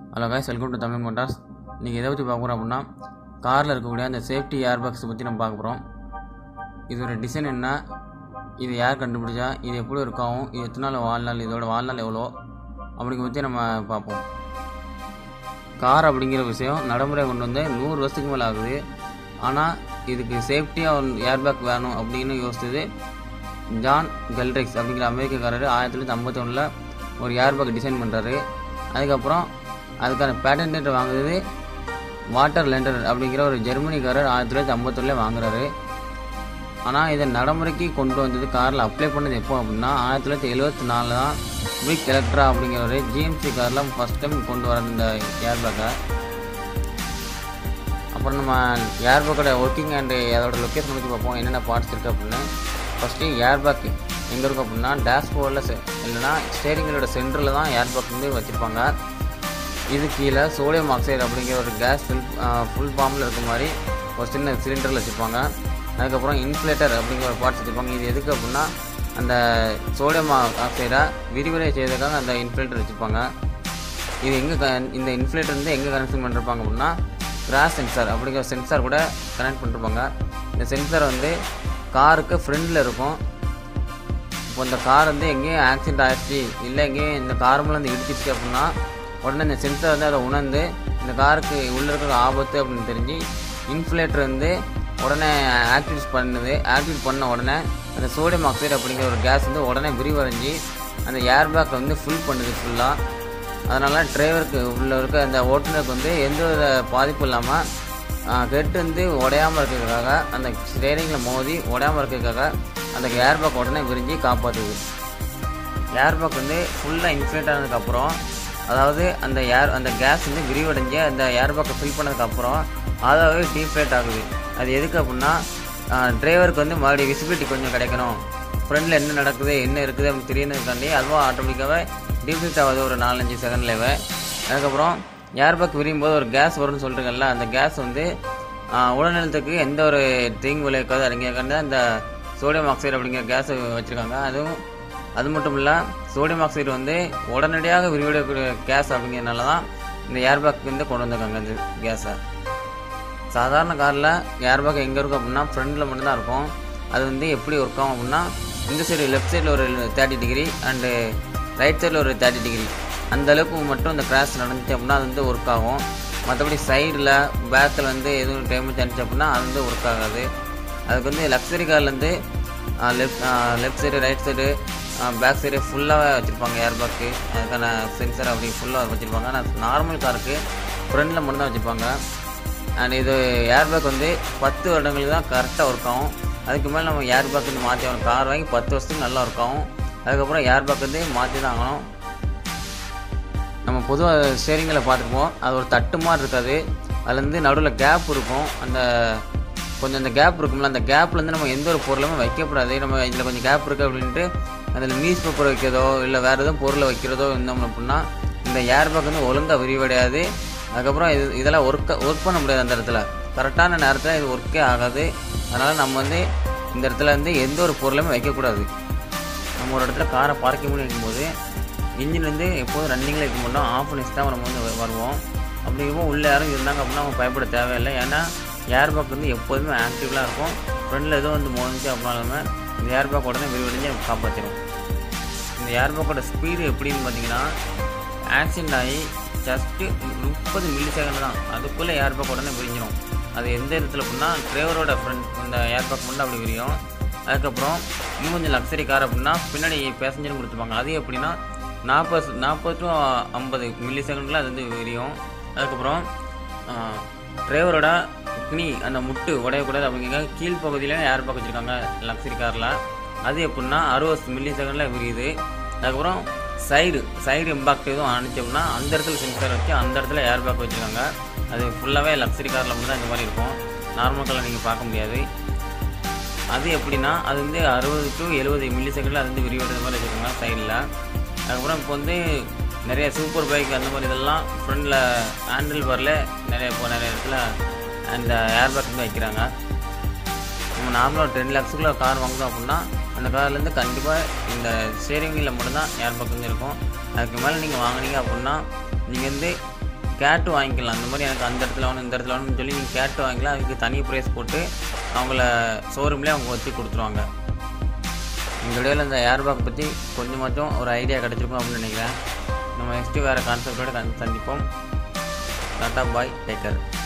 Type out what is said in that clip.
hello guys welcome to Tamil motors இன்றைக்கி எதை பற்றி பார்க்க போகிறோம் அப்படின்னா காரில் இருக்கக்கூடிய அந்த சேஃப்டி ஏர் பாக்ஸை பற்றி நம்ம பார்க்க போகிறோம் இதோட டிசைன் என்ன இது யார் கண்டுபிடிச்சா இது எப்படி இருக்காவும் இது எத்தனை நாள் வாழ்நாள் இதோட வாழ்நாள் எவ்வளோ அப்படிங்க பற்றி நம்ம பார்ப்போம் கார் அப்படிங்கிற விஷயம் நடைமுறை கொண்டு வந்து நூறு வருஷத்துக்கு மேலே ஆகுது ஆனால் இதுக்கு சேஃப்டியாக ஏர் பேக் வேணும் அப்படின்னு யோசிச்சது ஜான் கெல்ரிக்ஸ் அப்படிங்கிற அமெரிக்கக்காரர் ஆயிரத்தி தொள்ளாயிரத்தி ஐம்பத்தி ஒன்றில் ஒரு ஏர் பேக் டிசைன் பண்ணுறாரு அதுக்கப்புறம் அதுக்கான பேட்டன்ட் வாங்குறது வாட்டர் லெண்டர் அப்படிங்கிற ஒரு ஜெர்மனிக்காரர் ஆயிரத்தி தொள்ளாயிரத்தி ஐம்பத்தொன்னில் வாங்குறாரு ஆனால் இதை நடைமுறைக்கு கொண்டு வந்தது காரில் அப்ளை பண்ணது எப்போ அப்படின்னா ஆயிரத்தி தொள்ளாயிரத்தி எழுபத்தி நாலில் தான் பிக் எலக்ட்ரா அப்படிங்கிற ஒரு ஜிஎம்சி காரில் ஃபஸ்ட் டைம் கொண்டு வர இந்த ஏர் பேக்கை அப்புறம் நம்ம ஏர் பேக்கோட ஒர்க்கிங் அண்டு அதோட லொக்கேஷன் பற்றி பார்ப்போம் என்னென்ன பார்ட்ஸ் இருக்குது அப்படின்னு ஃபஸ்ட்டு ஏர் பேக் எங்கே இருக்கும் அப்படின்னா டேஷ்போர்டில் செ இல்லைன்னா ஸ்டேரிங்களோட சென்டரில் தான் ஏர் பேக் வந்து வச்சுருப்பாங்க இது கீழே சோடியம் ஆக்சைடு அப்படிங்கிற ஒரு கேஸ் ஃபுல் ஃபுல் ஃபார்மில் இருக்க மாதிரி ஒரு சின்ன சிலிண்டரில் வச்சுருப்பாங்க அதுக்கப்புறம் இன்சுலேட்டர் அப்படிங்கிற ஒரு பார்ட்ஸ் வச்சுருப்பாங்க இது எதுக்கு அப்படின்னா அந்த சோடியம் ஆக்சைடை விரிவடை செய்வதற்காக அந்த இன்சுலேட்டர் வச்சுருப்பாங்க இது எங்கே க இந்த இன்ஃப்ளேட்டர் வந்து எங்கே கனெக்ஷன் பண்ணிருப்பாங்க அப்படின்னா கிராஸ் சென்சார் அப்படிங்கிற சென்சார் கூட கனெக்ட் பண்ணிருப்பாங்க இந்த சென்சார் வந்து காருக்கு ஃப்ரண்டில் இருக்கும் இப்போ இந்த கார் வந்து எங்கேயும் ஆக்சிடென்ட் ஆயிடுச்சு இல்லை எங்கேயும் இந்த கார் மேலே வந்து இடிச்சிச்சு அப்படின்னா உடனே இந்த சென்சார் வந்து அதை உணர்ந்து இந்த காருக்கு உள்ளே இருக்கிற ஆபத்து அப்படின்னு தெரிஞ்சு இன்ஃப்ளேட்டர் வந்து உடனே ஆக்டிவேட் பண்ணுது ஆக்டிவேட் பண்ண உடனே அந்த சோடியம் ஆக்சைடு அப்படிங்கிற ஒரு கேஸ் வந்து உடனே விரிவடைஞ்சு அந்த ஏர் பேக்கை வந்து ஃபுல் பண்ணுது ஃபுல்லாக அதனால் டிரைவருக்கு உள்ள இருக்க அந்த ஓட்டுநருக்கு வந்து எந்த வித பாதிப்பும் இல்லாமல் ஹெட் வந்து உடையாமல் இருக்கிறதுக்காக அந்த ஸ்டேரிங்கில் மோதி உடையாமல் இருக்கிறதுக்காக அந்த ஏர் பேக் உடனே விரிஞ்சு காப்பாற்றுது ஏர் பேக் வந்து ஃபுல்லாக இன்ஃப்ளேட் ஆனதுக்கப்புறம் அதாவது அந்த ஏர் அந்த கேஸ் வந்து விரிவடைஞ்சு அந்த ஏர் பேக்கை ஃபில் பண்ணதுக்கப்புறம் அதாவே டீஃப்ளேட் ஆகுது அது எதுக்கு அப்படின்னா டிரைவருக்கு வந்து மறுபடியும் விசிபிலிட்டி கொஞ்சம் கிடைக்கணும் ஃப்ரண்டில் என்ன நடக்குது என்ன இருக்குது அப்படின்னு தெரியணுக்காண்டி அதுவும் ஆட்டோமேட்டிக்காகவே டீஃப்ளேட் ஆகுது ஒரு நாலஞ்சு செகண்ட்லேயே அதுக்கப்புறம் ஏர் பேக் விரியும் போது ஒரு கேஸ் வரும்னு சொல்கிறீங்கல்ல அந்த கேஸ் வந்து உடல்நலத்துக்கு எந்த ஒரு தீங்கு விளைவிக்காது அப்படிங்கிறக்காண்டி அந்த சோடியம் ஆக்சைடு அப்படிங்கிற கேஸை வச்சுருக்காங்க அதுவும் அது மட்டும் இல்லை சோடியம் ஆக்சைடு வந்து உடனடியாக விரிவடையக்கூடிய கேஸ் அப்படிங்கிறதுனால தான் இந்த ஏர்பேக் வந்து கொண்டு வந்திருக்காங்க இந்த கேஸை சாதாரண காரில் ஏர்பேக் எங்கே இருக்கும் அப்படின்னா ஃப்ரண்டில் மட்டும்தான் இருக்கும் அது வந்து எப்படி ஒர்க் ஆகும் அப்படின்னா இந்த சைடு லெஃப்ட் சைடில் ஒரு தேர்ட்டி டிகிரி அண்டு ரைட் சைடில் ஒரு தேர்ட்டி டிகிரி அந்த அளவுக்கு மட்டும் இந்த கிராஷ் நடந்துச்சு அப்படின்னா அது வந்து ஒர்க் ஆகும் மற்றபடி சைடில் பேக்கில் வந்து எதுவும் டேமேஜ் ஆனிச்சு அப்படின்னா அது வந்து ஒர்க் ஆகாது அதுக்கு வந்து லக்ஸரி கார்லேருந்து left left side right side back side ஃபுல்லாகவே வச்சுருப்பாங்க ஏர் பேக்கு அதுக்கான சென்சர் அப்படி ஃபுல்லாக வச்சுருப்பாங்க ஆனால் நார்மல் காருக்கு ஃப்ரண்டில் மட்டும்தான் வச்சுருப்பாங்க அண்ட் இது ஏர் பேக் வந்து பத்து வருடங்களுக்கு தான் கரெக்டாக ஒர்க் ஆகும் அதுக்கு மேலே நம்ம ஏர் பேக் வந்து மாற்றி ஆகணும் கார் வாங்கி பத்து வருஷத்துக்கு நல்லா ஒர்க் ஆகும் அதுக்கப்புறம் ஏர் பேக் வந்து மாற்றி தான் ஆகணும் நம்ம பொதுவாக ஸ்டேரிங்கில் பார்த்துருப்போம் அது ஒரு தட்டு மாதிரி இருக்காது அதில் வந்து நடுவில் கேப் இருக்கும் அந்த கொஞ்சம் அந்த கேப் இருக்கும்ல அந்த கேப்லேருந்து நம்ம எந்த ஒரு பொருளுமே வைக்கக்கூடாது நம்ம இதில் கொஞ்சம் கேப் இருக்குது அப்படின்ட்டு அதில் நியூஸ் பேப்பர் வைக்கிறதோ இல்லை வேறு எதுவும் பொருளை வைக்கிறதோ இருந்தோம் அப்படின்னா இந்த ஏர் பேக் வந்து ஒழுங்காக விரிவடையாது அதுக்கப்புறம் இது இதெல்லாம் ஒர்க் ஒர்க் பண்ண முடியாது அந்த இடத்துல கரெக்டான நேரத்தில் இது ஒர்க்கே ஆகாது அதனால் நம்ம வந்து இந்த இடத்துல வந்து எந்த ஒரு பொருளுமே வைக்கக்கூடாது நம்ம ஒரு இடத்துல காரை பார்க்கிங் பண்ணி வைக்கும்போது இன்ஜின் வந்து எப்போதும் ரன்னிங்கில் இருக்க மாட்டோம் ஆஃப் பண்ணி தான் நம்ம வந்து வருவோம் அப்படி இருக்கும் உள்ளே யாரும் இருந்தாங்க அப்படின்னா அவங்க பயப்பட தேவையில்லை ஏன்னா ஏர் பேக் வந்து எப்போதுமே ஆக்டிவ்லாம் இருக்கும் ஃப்ரண்டில் எதுவும் வந்து மோதிச்சு அப்படின்னாலுமே இந்த ஏர் பேக் உடனே விரிவடைஞ்சு காப்பாற்றிடும் இந்த ஏர் பேக்கோட ஸ்பீடு எப்படின்னு பார்த்தீங்கன்னா ஆக்சிடென்ட் ஆகி ஜஸ்ட்டு முப்பது மில்லி செகண்ட் தான் அதுக்குள்ளே ஏர் பேக் உடனே விரிஞ்சிடும் அது எந்த இடத்துல அப்படின்னா டிரைவரோட ஃப்ரண்ட் இந்த ஏர் பேக் மட்டும் அப்படி விரியும் அதுக்கப்புறம் இன்னும் கொஞ்சம் லக்ஸரி கார் அப்படின்னா பின்னாடி பேசஞ்சரும் கொடுத்துருப்பாங்க அது எப்படின்னா நாற்பது நாற்பது டு ஐம்பது மில்லி செகண்டில் அது வந்து விரியும் அதுக்கப்புறம் டிரைவரோட கினி அந்த முட்டு உடையக்கூடாது அப்படிங்கிற கீழ் பகுதியில் ஏர் பேக் வச்சுருக்காங்க லக்ஸரி காரில் அது எப்படின்னா அறுபது மில்லி செகண்டில் விரியுது அதுக்கப்புறம் சைடு சைடு இம்பாக்ட் எதுவும் அனுப்பிச்சோம்னா அந்த இடத்துல சென்சார் வச்சு அந்த இடத்துல ஏர் பேக் வச்சுருக்காங்க அது ஃபுல்லாகவே லக்ஸரி காரில் மட்டும் தான் இந்த மாதிரி இருக்கும் நார்மல் காரில் நீங்கள் பார்க்க முடியாது அது எப்படின்னா அது வந்து அறுபது டு எழுபது மில்லி செகண்டில் அது வந்து விரிவடைந்த மாதிரி வச்சுருக்காங்க சைடில் அதுக்கப்புறம் இப்போ வந்து நிறைய சூப்பர் பைக் அந்த மாதிரி இதெல்லாம் ஃப்ரண்டில் ஹேண்டில் பாரில் நிறைய இப்போ நிறைய இடத்துல அந்த ஏர் பேக் வந்து வைக்கிறாங்க நம்ம நார்மலாக டென் லேக்ஸுக்குள்ளே கார் வாங்குறோம் அப்படின்னா அந்த கார்லேருந்து கண்டிப்பாக இந்த ஸ்டேரிங்கில் மட்டும்தான் ஏர் பேக் வந்து இருக்கும் அதுக்கு மேலே நீங்கள் வாங்குனீங்க அப்படின்னா நீங்கள் வந்து கேட்டு வாங்கிக்கலாம் அந்த மாதிரி எனக்கு அந்த இடத்துல வேணும் இந்த இடத்துல வேணும்னு சொல்லி நீங்கள் கேட்டு வாங்கிக்கலாம் அதுக்கு தனி ப்ரைஸ் போட்டு அவங்கள ஷோரூம்லேயே அவங்க வச்சு கொடுத்துருவாங்க இந்த வீடியோவில் இந்த ஏர்பேக் பற்றி கொஞ்சமாச்சும் ஒரு ஐடியா கிடச்சிருக்கும் அப்படின்னு நினைக்கிறேன் நம்ம நெக்ஸ்ட்டு வேறு கான்செப்டோட சந்திப்போம் டாட்டா பாய் டேக்கர்